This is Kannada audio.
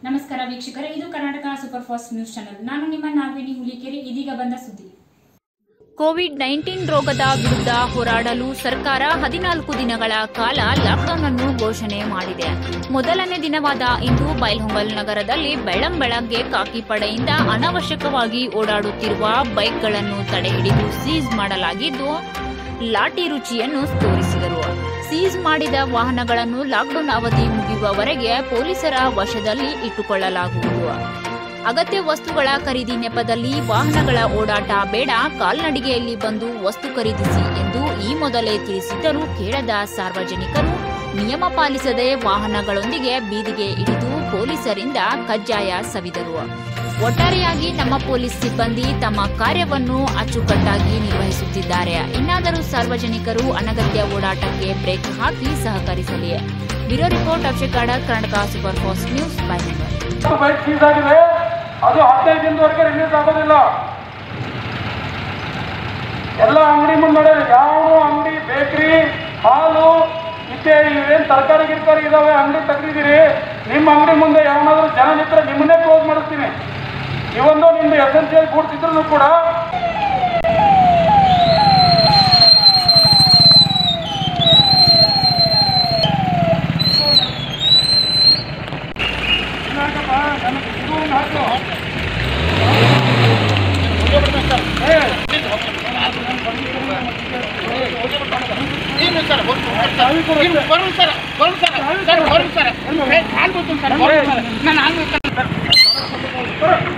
ನಮಸ್ಕಾರ ವೀಕ್ಷಕರೇ ಇದು Karnataka super fast news channel ನಾನು ನಿಮ್ಮ ನಾಗವೇಣಿ ಹುಲಿಕೆರೆ ಇದೀಗ ಬಂದ ಸುದ್ದಿ ಕೋವಿಡ್ ನೈನ್ಟೀನ್ ರೋಗದ ವಿರುದ್ಧ ಹೋರಾಡಲು ಸರ್ಕಾರ ಹದಿನಾಲ್ಕು ದಿನಗಳ ಕಾಲ ಲಾಕ್ಡೌನ್ ಅನ್ನು ಘೋಷಣೆ ಮಾಡಿದೆ ಮೊದಲನೇ ದಿನವಾದ ಇಂದು ಬೈಲ್ಹೊಂಗಲ್ ನಗರದಲ್ಲಿ ಬೆಳ್ಳಂಬೆಳಗ್ಗೆ ಖಾಕಿ ಪಡೆಯಿಂದ ಅನಾವಶ್ಯಕವಾಗಿ ಓಡಾಡುತ್ತಿರುವ ಬೈಕ್ಗಳನ್ನು ತಡೆಹಿಡಿದು ಸೀಸ್ ಮಾಡಲಾಗಿದ್ದು ಲಾಠಿ ರುಚಿಯನ್ನು ತೋರಿಸಿದರು ಸೀಸ್ ಮಾಡಿದ ವಾಹನಗಳನ್ನು ಲಾಕ್ಡೌನ್ ಅವಧಿ ಮುಗಿಯುವವರೆಗೆ ಪೊಲೀಸರ ವಶದಲ್ಲಿ ಇಟ್ಟುಕೊಳ್ಳಲಾಗುವುದು ಅಗತ್ಯ ವಸ್ತುಗಳ ಖರೀದಿ ನೆಪದಲ್ಲಿ ವಾಹನಗಳ ಓಡಾಟ ಬೇಡ ಕಾಲ್ನಡಿಗೆಯಲ್ಲಿ ಬಂದು ವಸ್ತು ಖರೀದಿಸಿ ಎಂದು ಈ ಮೊದಲೇ ತಿಳಿಸಿದ್ದರೂ ಕೇಳದ ಸಾರ್ವಜನಿಕರು ನಿಯಮ ಪಾಲಿಸದೆ ವಾಹನಗಳೊಂದಿಗೆ ಬೀದಿಗೆ ಇಳಿದು ಪೊಲೀಸರಿಂದ ಕಜ್ಜಾಯ ಸವಿದರು ಒಟ್ಟಾರೆಯಾಗಿ ನಮ್ಮ ಪೊಲೀಸ್ ಸಿಬ್ಬಂದಿ ತಮ್ಮ ಕಾರ್ಯವನ್ನು ಅಚ್ಚುಕಟ್ಟಾಗಿ ನಿರ್ವಹಿಸುತ್ತಿದ್ದಾರೆ ಇನ್ನಾದರೂ ಸಾರ್ವಜನಿಕರು ಅನಗತ್ಯ ಓಡಾಟಕ್ಕೆ ಬ್ರೇಕ್ ಹಾಕಿ ಸಹಕರಿಸಲಿ bureau report Akshay Karnataka super fast news ಬೈನಗರ್ ಅದು ಬೈಕ್ ಸೀಸ್ ಆಗಿದೆ ಅದು ಹದಿನೈದು ದಿನದವರೆಗೆ ರಿಲೀಸ್ ಆಗೋದಿಲ್ಲ ಎಲ್ಲ ಅಂಗಡಿ ಮುಂದೆ ಯಾವ ಅಂಗಡಿ ಬೇಕ್ರಿ ಹಾಲು ಇತ್ತೆ ಇವೇನು ತರಕಾರಿ ಗಿರ್ಕಾರಿ ಇದಾವೆ ಅಂಗಡಿ ತೆಗ್ದಿದ್ದೀರಿ ನಿಮ್ಮ ಅಂಗಡಿ ಮುಂದೆ ಯಾವನಾದ್ರೂ ಜನ ನಿಂತರೆ ನಿಮ್ಮನ್ನೇ ಕ್ಲೋಸ್ ಮಾಡಿಸ್ತೀನಿ ಇವೊಂದು ನಿಮ್ದು ಎಸೆನ್ಸಿಯಲ್ ಗೂಡ್ಸ್ ಇದ್ರೂ ಕೂಡ ಇಲ್ಲಾಕಪ್ಪ, ನನಗೆ ಇದು ಒಂದು ಹಾಕು. ಏ, ಏನು ಸರ್ ಹೊರಟು ಸರ್ ಏನು ಬರೋಣ ಸರ್ ಬರೋಣ ಸರ್ ಸರ್ ಬರೋಣ ಸರ್ ಹಾಲು ಬರ್ತೀನಿ ಸರ್ ಬರೋಣ ಸರ್ ನಾನು ಹಾಲು ಬರೋ.